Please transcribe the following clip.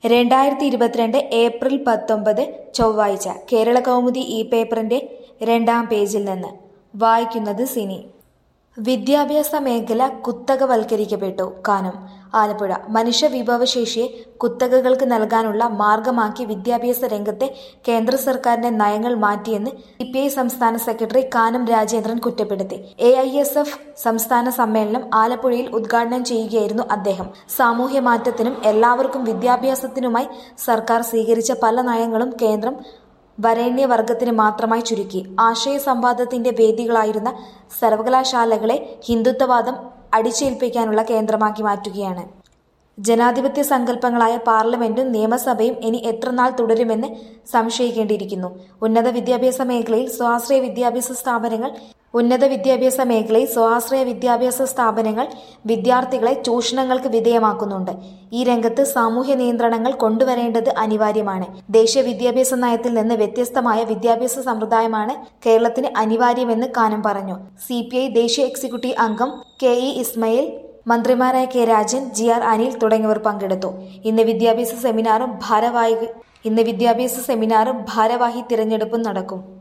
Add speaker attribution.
Speaker 1: രണ്ടായിരത്തി ഇരുപത്തിരണ്ട് ഏപ്രിൽ പത്തൊമ്പത് ചൊവ്വാഴ്ച കേരള കൗമുദി ഈ പേപ്പറിന്റെ രണ്ടാം പേജിൽ നിന്ന് വായിക്കുന്നത് സിനി വിദ്യാഭ്യാസ മേഖല കുത്തകവൽക്കരിക്കപ്പെട്ടു കാനം ആലപ്പുഴ മനുഷ്യ വിഭവശേഷിയെ കുത്തകകൾക്ക് നൽകാനുള്ള മാർഗമാക്കി വിദ്യാഭ്യാസ രംഗത്തെ കേന്ദ്ര സർക്കാരിന്റെ നയങ്ങൾ മാറ്റിയെന്ന് സി പി ഐ സംസ്ഥാന സെക്രട്ടറി കാനം രാജേന്ദ്രൻ കുറ്റപ്പെടുത്തി എ ഐ എസ് എഫ് സംസ്ഥാന സമ്മേളനം ആലപ്പുഴയിൽ ഉദ്ഘാടനം ചെയ്യുകയായിരുന്നു അദ്ദേഹം സാമൂഹ്യ മാറ്റത്തിനും എല്ലാവർക്കും വിദ്യാഭ്യാസത്തിനുമായി സർക്കാർ സ്വീകരിച്ച പല നയങ്ങളും കേന്ദ്രം വരേണ്യവർഗത്തിന് മാത്രമായി ചുരുക്കി ആശയ സംവാദത്തിന്റെ വേദികളായിരുന്ന സർവകലാശാലകളെ ഹിന്ദുത്വവാദം അടിച്ചേൽപ്പിക്കാനുള്ള കേന്ദ്രമാക്കി മാറ്റുകയാണ് ജനാധിപത്യ സങ്കല്പങ്ങളായ പാർലമെന്റും നിയമസഭയും ഇനി എത്രനാൾ തുടരുമെന്ന് സംശയിക്കേണ്ടിയിരിക്കുന്നു ഉന്നത വിദ്യാഭ്യാസ മേഖലയിൽ സ്വാശ്രയ വിദ്യാഭ്യാസ സ്ഥാപനങ്ങൾ ഉന്നത വിദ്യാഭ്യാസ മേഖലയിൽ സ്വാശ്രയ വിദ്യാഭ്യാസ സ്ഥാപനങ്ങൾ വിദ്യാർത്ഥികളെ ചൂഷണങ്ങൾക്ക് വിധേയമാക്കുന്നുണ്ട് ഈ രംഗത്ത് സാമൂഹ്യ നിയന്ത്രണങ്ങൾ കൊണ്ടുവരേണ്ടത് അനിവാര്യമാണ് ദേശീയ വിദ്യാഭ്യാസ നയത്തിൽ നിന്ന് വ്യത്യസ്തമായ വിദ്യാഭ്യാസ സമ്പ്രദായമാണ് കേരളത്തിന് അനിവാര്യമെന്ന് കാനം പറഞ്ഞു സി ദേശീയ എക്സിക്യൂട്ടീവ് അംഗം കെ ഇ ഇസ്മയിൽ മന്ത്രിമാരായ K Rajan G R Anil തുടങ്ങിയവർ പങ്കെടുത്തു ഇന്ന് വിദ്യാഭ്യാസ സെമിനാറും ഭാരവാഹി ഇന്ന് വിദ്യാഭ്യാസ സെമിനാറും ഭാരവാഹി തിരഞ്ഞെടുപ്പും നടക്കും